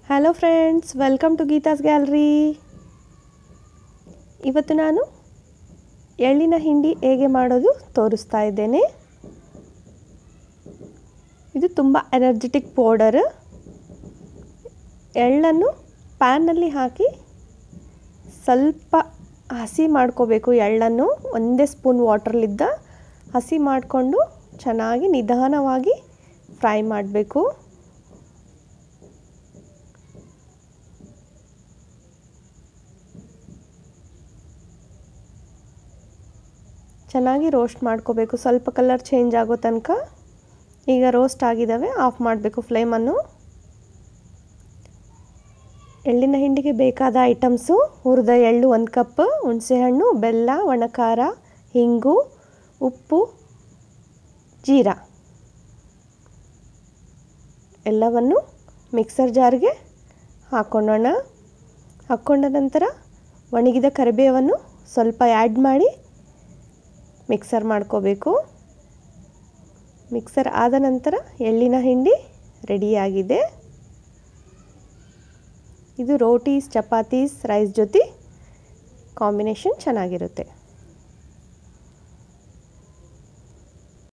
hello friends welcome to Geetha's gallery ಇವತ್ತು ನಾನು ಎಳ್ಳಿನ ಹಿಂಡಿ ಹೇಗೆ ಮಾಡೋದು ತೋರಿಸ್ತಾ ಇದ್ದೇನೆ ಇದು ತುಂಬ ಎನರ್ಜೆಟಿಕ್ ಪೌಡರ್ ಎಳ್ಳನ್ನು ಪ್ಯಾನಲ್ಲಿ ಹಾಕಿ ಸ್ವಲ್ಪ ಹಸಿ ಮಾಡ್ಕೋಬೇಕು ಎಳ್ಳನ್ನು ಒಂದೇ ಸ್ಪೂನ್ ವಾಟ್ರಲ್ಲಿದ್ದ ಹಸಿ ಮಾಡಿಕೊಂಡು ಚೆನ್ನಾಗಿ ನಿಧಾನವಾಗಿ ಫ್ರೈ ಮಾಡಬೇಕು ಚೆನ್ನಾಗಿ ರೋಸ್ಟ್ ಮಾಡ್ಕೋಬೇಕು ಸ್ವಲ್ಪ ಕಲರ್ ಚೇಂಜ್ ಆಗೋ ತನಕ ಈಗ ರೋಸ್ಟ್ ಆಗಿದ್ದಾವೆ ಆಫ್ ಮಾಡಬೇಕು ಫ್ಲೇಮನ್ನು ಎಳ್ಳಿನ ಹಿಂಡಿಗೆ ಬೇಕಾದ ಐಟಮ್ಸು ಹುರಿದ ಎಳ್ಳು ಒಂದು ಕಪ್ ಹುಣಸೆಹಣ್ಣು ಬೆಲ್ಲ ಒಣಖಾರ ಹಿಂಗು ಉಪ್ಪು ಜೀರಾ ಎಲ್ಲವನ್ನು ಮಿಕ್ಸರ್ ಜಾರ್ಗೆ ಹಾಕ್ಕೊಳ್ಳೋಣ ಹಾಕ್ಕೊಂಡ ನಂತರ ಒಣಗಿದ ಕರಿಬೇವನ್ನು ಸ್ವಲ್ಪ ಆ್ಯಡ್ ಮಾಡಿ ಮಿಕ್ಸರ್ ಮಾಡ್ಕೋಬೇಕು ಮಿಕ್ಸರ್ ಆದ ನಂತರ ಎಳ್ಳಿನ ಹಿಂಡಿ ರೆಡಿಯಾಗಿದೆ ಇದು ರೋಟೀಸ್ ಚಪಾತೀಸ್ ರೈಸ್ ಜೊತೆ ಕಾಂಬಿನೇಷನ್ ಚೆನ್ನಾಗಿರುತ್ತೆ